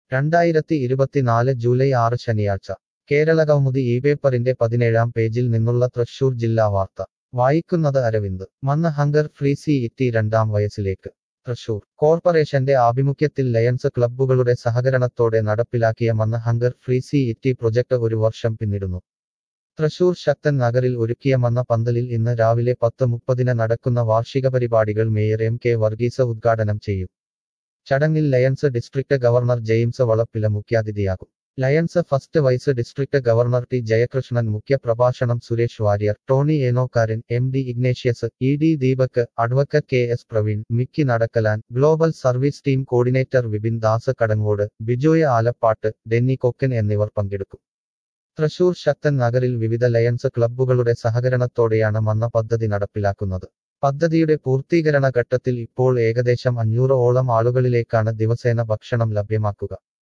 രണ്ടായിരത്തി ഇരുപത്തിനാല് ജൂലൈ ആറ് ശനിയാഴ്ച കേരളകൗമുദി ഈ പേപ്പറിന്റെ പതിനേഴാം പേജിൽ നിന്നുള്ള തൃശൂർ ജില്ലാ വാർത്ത വായിക്കുന്നത് അരവിന്ദ് മന്ന് ഹങ്കർ ഫ്രീ സി ഇറ്റി രണ്ടാം വയസ്സിലേക്ക് തൃശൂർ കോർപ്പറേഷന്റെ ആഭിമുഖ്യത്തിൽ ലയൺസ് ക്ലബ്ബുകളുടെ സഹകരണത്തോടെ നടപ്പിലാക്കിയ മന്ന് hunger free city project ഒരു വർഷം പിന്നിടുന്നു തൃശൂർ ശക്തൻ നഗറിൽ ഒരുക്കിയ മന്ന പന്തലിൽ ഇന്ന് രാവിലെ പത്ത് മുപ്പതിന് നടക്കുന്ന വാർഷിക പരിപാടികൾ മേയർ എം കെ വർഗീസ് ഉദ്ഘാടനം ചെയ്യും ചടങ്ങിൽ Lions district governor James Valappila മുഖ്യാതിഥിയാകും Lions first vice district governor T Jayakrishnan മുഖ്യ പ്രഭാഷണം Suresh Warrier Tony Enokkaran M D Ignatius E D Deepak advocate K S Praveen Mickey Nadakkalan global service team coordinator Vipin Das Kadangode Bijoy Alappatt Denny Kokkan എന്നിവർ പങ്കെടുക്കും തൃശൂർ ശക്തൻ നഗറിൽ വിവിധ ലയൺസ് ക്ലബ്ബുകളുടെ സഹകരണത്തോടെയാണ് മന്ന പദ്ധതി നടപ്പിലാക്കുന്നത് പദ്ധതിയുടെ പൂർത്തീകരണ ഘട്ടത്തിൽ ഇപ്പോൾ ഏകദേശം അഞ്ഞൂറ് ഓളം ആളുകളിലേക്കാണ് ദിവസേന ഭക്ഷണം ലഭ്യമാക്കുക